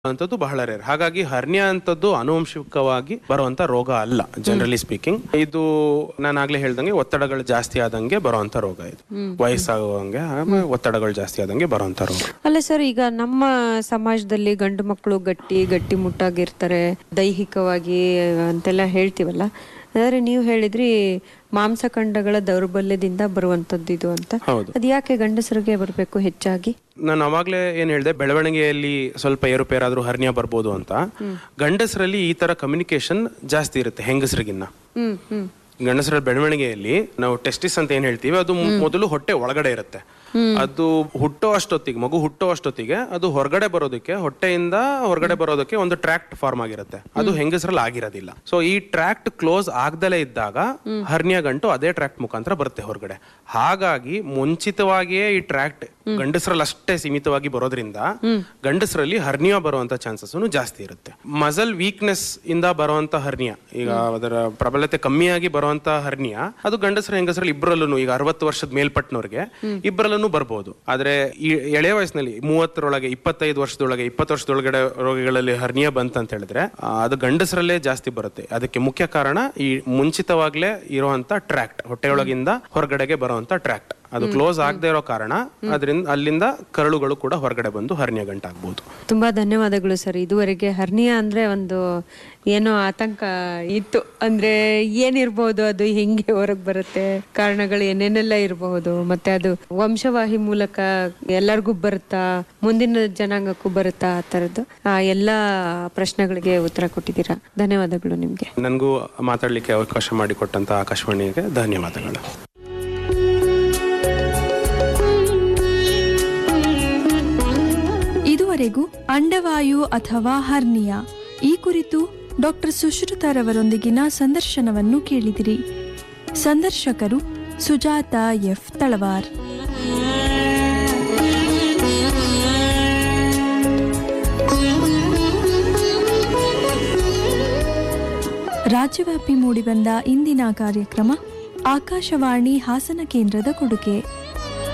ಅಂತದ್ದು ಬಹಳ ರೇರ್ ಹಾಗಾಗಿ ಹರ್ನಿಯಾ ಅಂತದ್ದು ಆನುವಂಶಿಕವಾಗಿ ಬರುವಂತ ರೋಗ ಅಲ್ಲ ಜನರಲಿ ಸ್ಪೀಕಿಂಗ್ ಇದು ನಾನು ಆಗ್ಲೇ ಹೇಳ್ದಂಗೆ ಒತ್ತಡಗಳು ಜಾಸ್ತಿ ಆದಂಗೆ ಬರುವಂತ ರೋಗ ಇದು ವಯಸ್ಸಾಗುವಂಗೆ ಆಮೇಲೆ ಒತ್ತಡಗಳು ಜಾಸ್ತಿ ಆದಂಗೆ ಬರುವಂತ ರೋಗ ಅಲ್ಲ ಸರ್ ಈಗ ನಮ್ಮ ಸಮಾಜದಲ್ಲಿ ಗಂಡು ಮಕ್ಕಳು ಗಟ್ಟಿ ಗಟ್ಟಿ ಮುಟ್ಟಾಗಿರ್ತಾರೆ ದೈಹಿಕವಾಗಿ ಅಂತೆಲ್ಲ ಹೇಳ್ತೀವಲ್ಲ ಆದರೆ ನೀವು ಹೇಳಿದ್ರಿ ಮಾಂಸಖಂಡಗಳ ದೌರ್ಬಲ್ಯದಿಂದ ಬರುವಂತದ್ದು ಇದು ಅಂತ ಹೌದು ಅದು ಯಾಕೆ ಗಂಡಸರಿಗೆ ಬರಬೇಕು ಹೆಚ್ಚಾಗಿ ನಾನು ಅವಾಗ್ಲೇ ಏನ್ ಹೇಳ್ದೆ ಬೆಳವಣಿಗೆಯಲ್ಲಿ ಸ್ವಲ್ಪ ಏರುಪೇರಾದ್ರೂ ಹರ್ನಿಯಾ ಬರ್ಬೋದು ಅಂತ ಗಂಡಸರಲ್ಲಿ ಈ ತರ ಕಮ್ಯುನಿಕೇಶನ್ ಜಾಸ್ತಿ ಇರುತ್ತೆ ಹೆಂಗಸರಿಗಿನ್ನ ಹ್ಮ್ ಹ್ಮ್ ಗಂಡಸರ ಬೆಳವಣಿಗೆಯಲ್ಲಿ ನಾವು ಟೆಸ್ಟಿಸ್ ಅಂತ ಏನ್ ಹೇಳ್ತೀವಿ ಅದು ಮೊದಲು ಹೊಟ್ಟೆ ಒಳಗಡೆ ಇರುತ್ತೆ ಅದು ಹುಟ್ಟೋ ಅಷ್ಟೊತ್ತಿಗೆ ಮಗು ಹುಟ್ಟೋ ಅಷ್ಟೊತ್ತಿಗೆ ಅದು ಹೊರಗಡೆ ಬರೋದಕ್ಕೆ ಹೊಟ್ಟೆಯಿಂದ ಹೊರಗಡೆ ಬರೋದಕ್ಕೆ ಒಂದು ಟ್ರ್ಯಾಕ್ಟ್ ಫಾರ್ಮ್ ಆಗಿರುತ್ತೆ ಅದು ಹೆಂಗಸರಲ್ಲಿ ಆಗಿರೋದಿಲ್ಲ ಸೊ ಈ ಟ್ರ್ಯಾಕ್ಟ್ ಕ್ಲೋಸ್ ಆಗ್ದಲೇ ಇದ್ದಾಗ ಹರ್ನಿಯಾ ಗಂಟು ಅದೇ ಟ್ರ್ಯಾಕ್ಟ್ ಮುಖಾಂತರ ಬರುತ್ತೆ ಹೊರಗಡೆ ಹಾಗಾಗಿ ಮುಂಚಿತವಾಗಿಯೇ ಈ ಟ್ರ್ಯಾಕ್ಟ್ ಗಂಡಸರಲ್ಲಿ ಅಷ್ಟೇ ಸೀಮಿತವಾಗಿ ಬರೋದ್ರಿಂದ ಗಂಡಸರಲ್ಲಿ ಹರ್ನಿಯಾ ಬರುವಂತ ಚಾನ್ಸಸ್ ಜಾಸ್ತಿ ಇರುತ್ತೆ ಮಸಲ್ ವೀಕ್ನೆಸ್ ಇಂದ ಬರುವಂತ ಹರ್ನಿಯಾ ಈಗ ಅದರ ಪ್ರಬಲತೆ ಕಮ್ಮಿಯಾಗಿ ಬರುವಂತ ಹರ್ನಿಯಾ ಅದು ಗಂಡಸರ ಹೆಂಗಸರಲ್ಲಿ ಇಬ್ಬರಲ್ಲೂ ಈಗ ಅರವತ್ತು ವರ್ಷದ ಮೇಲ್ಪಟ್ಟನವ್ರಿಗೆ ಇಬ್ಬರಲ್ಲೂ ಬರ್ಬೋದು ಆದ್ರೆ ಈ ಎಳೆ ವಯಸ್ಸಿನಲ್ಲಿ ಮೂವತ್ತರೊಳಗೆ ಇಪ್ಪತ್ತೈದು ವರ್ಷದೊಳಗೆ ಇಪ್ಪತ್ತು ವರ್ಷದೊಳಗಡೆ ರೋಗಿಗಳಲ್ಲಿ ಹರ್ನಿಯಾ ಬಂತಂತ ಹೇಳಿದ್ರೆ ಆ, ಅದು ಗಂಡಸರಲ್ಲೇ ಜಾಸ್ತಿ ಬರುತ್ತೆ ಅದಕ್ಕೆ ಮುಖ್ಯ ಕಾರಣ ಈ ಮುಂಚಿತವಾಗ್ಲೇ ಇರುವಂತ ಟ್ರ್ಯಾಕ್ಟ್ ಹೊಟ್ಟೆಯೊಳಗಿಂದ ಹೊರಗಡೆಗೆ ಬರುವಂತ ಟ್ರ್ಯಾಕ್ಟ್ ಅದು ಕ್ಲೋಸ್ ಆಗದೆ ಇರೋ ಕಾರಣ ಅದರಿಂದ ಅಲ್ಲಿಂದ ಕರಳುಗಳು ಕೂಡ ಹೊರಗಡೆ ಬಂದು ಹರ್ನಿಯಾ ಗಂಟಾಗ್ಬೋದು ತುಂಬಾ ಧನ್ಯವಾದಗಳು ಸರ್ ಇದುವರೆಗೆ ಹರ್ನಿಯಾ ಅಂದ್ರೆ ಒಂದು ಏನೋ ಆತಂಕ ಇತ್ತು ಅಂದ್ರೆ ಏನಿರ್ಬೋದು ಅದು ಹೆಂಗೆ ಹೊರಗೆ ಬರುತ್ತೆ ಕಾರಣಗಳು ಏನೇನೆಲ್ಲ ಇರಬಹುದು ಮತ್ತೆ ಅದು ವಂಶವಾಹಿ ಮೂಲಕ ಎಲ್ಲರಿಗೂ ಬರುತ್ತಾ ಮುಂದಿನ ಜನಾಂಗಕ್ಕೂ ಬರುತ್ತಾ ಆ ತರದ್ದು ಆ ಎಲ್ಲಾ ಪ್ರಶ್ನೆಗಳಿಗೆ ಉತ್ತರ ಕೊಟ್ಟಿದ್ದೀರಾ ಧನ್ಯವಾದಗಳು ನಿಮ್ಗೆ ನನಗೂ ಮಾತಾಡ್ಲಿಕ್ಕೆ ಅವಕಾಶ ಮಾಡಿಕೊಟ್ಟಂತ ಆಕಾಶವಾಣಿಗೆ ಧನ್ಯವಾದಗಳು ಇದುವರೆಗೂ ಅಂಡವಾಯು ಅಥವಾ ಹರ್ನಿಯಾ ಈ ಕುರಿತು ಡಾಕ್ಟರ್ ಸುಶ್ರುತರವರೊಂದಿಗಿನ ಸಂದರ್ಶನವನ್ನು ಕೇಳಿದಿರಿ ಸಂದರ್ಶಕರು ಸುಜಾತ ಎಫ್ ತಳವಾರ್ ರಾಜ್ಯವ್ಯಾಪಿ ಮೂಡಿಬಂದ ಇಂದಿನ ಕಾರ್ಯಕ್ರಮ ಆಕಾಶವಾಣಿ ಹಾಸನ ಕೇಂದ್ರದ ಕೊಡುಗೆ